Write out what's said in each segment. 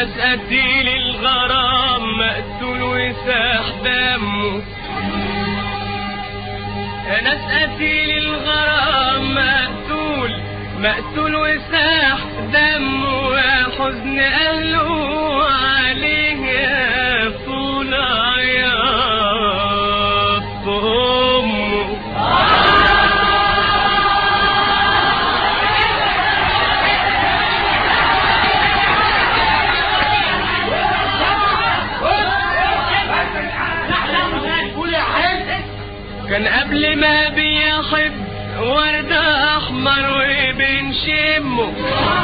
ناس قتيل الغرام مقتول وساح دمه ناس قتيل الغرام مقتول مقتول وساح دمه يا حزن أهله عليه يا طول عياط أمه كان قبل ما بيحب ورد احمر وبنشمه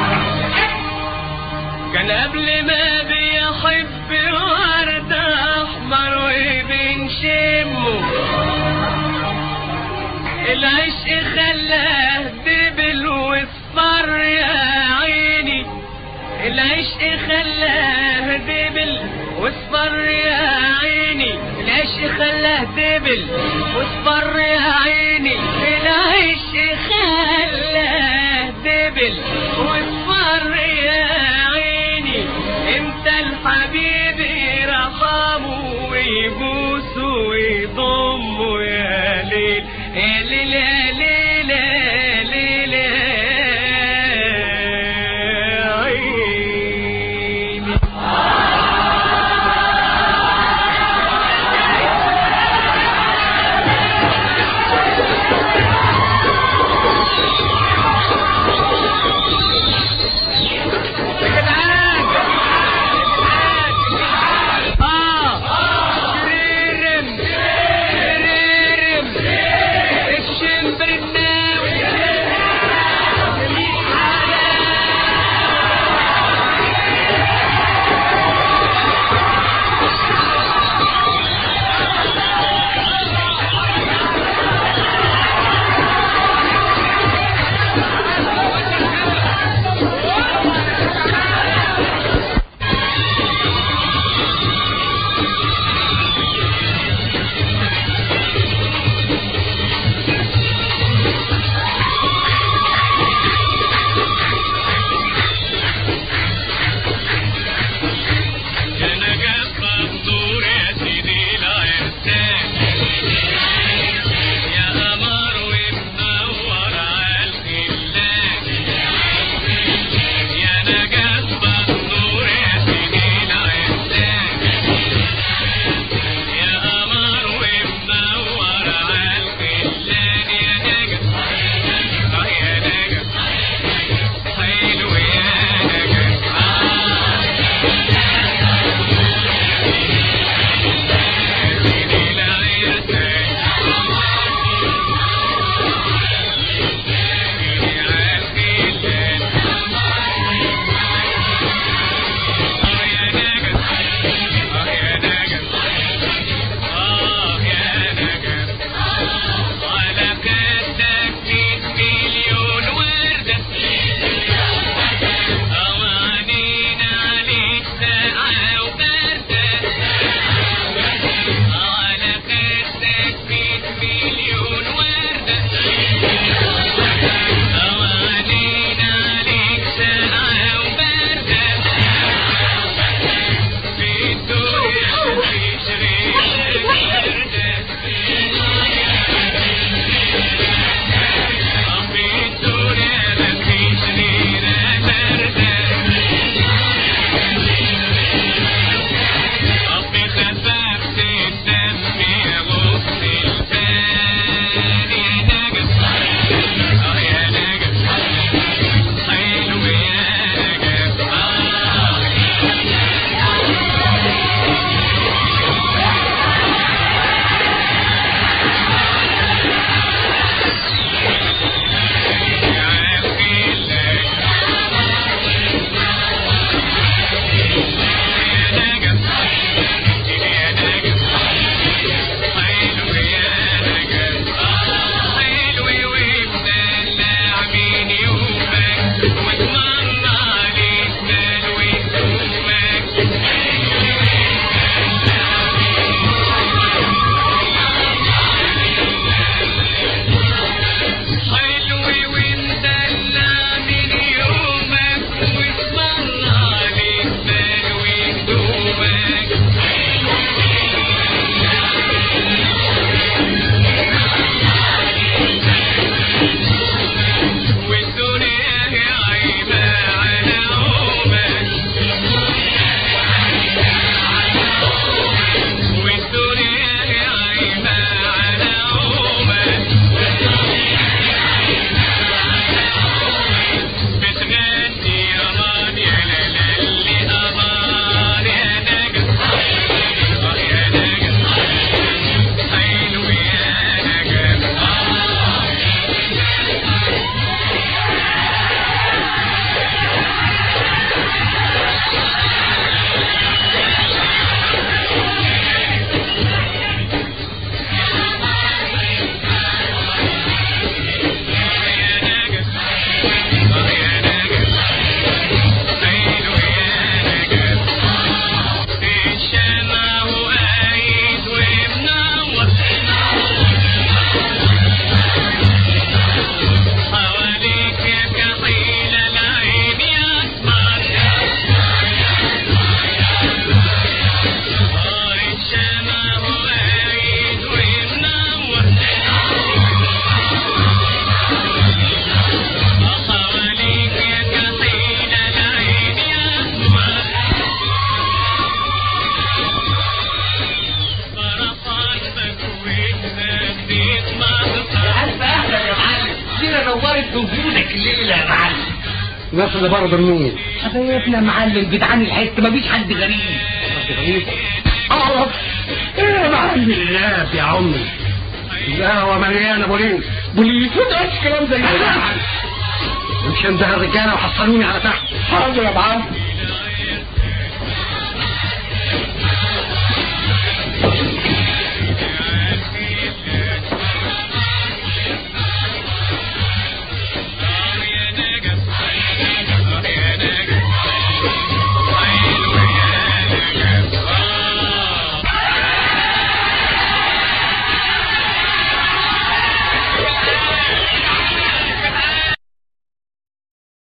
كان قبل ما بيحب ورد احمر وبنشمه العشق خلاه دبل واصفر يا عيني العشق خلاه دبل واصفر يا عيني العشق خلاه دبل واصفر يا عيني العشق خلاه دبل واصفر يا عيني انت الحبيب يرحمه ويبوسه ويضمه يا ليل يا ليل يا ليل يا ليل يا عيني الناس اللي برضه مين؟ حبايبنا معلم جدعان الحس مفيش حد غريب اعرف ايه يا معلم الناس يا عمي القهوة مليانة بوليس بوليس ما تقولش كلام زي كده مش انده الرجالة وحصلوني على تحت حاضر يا معلم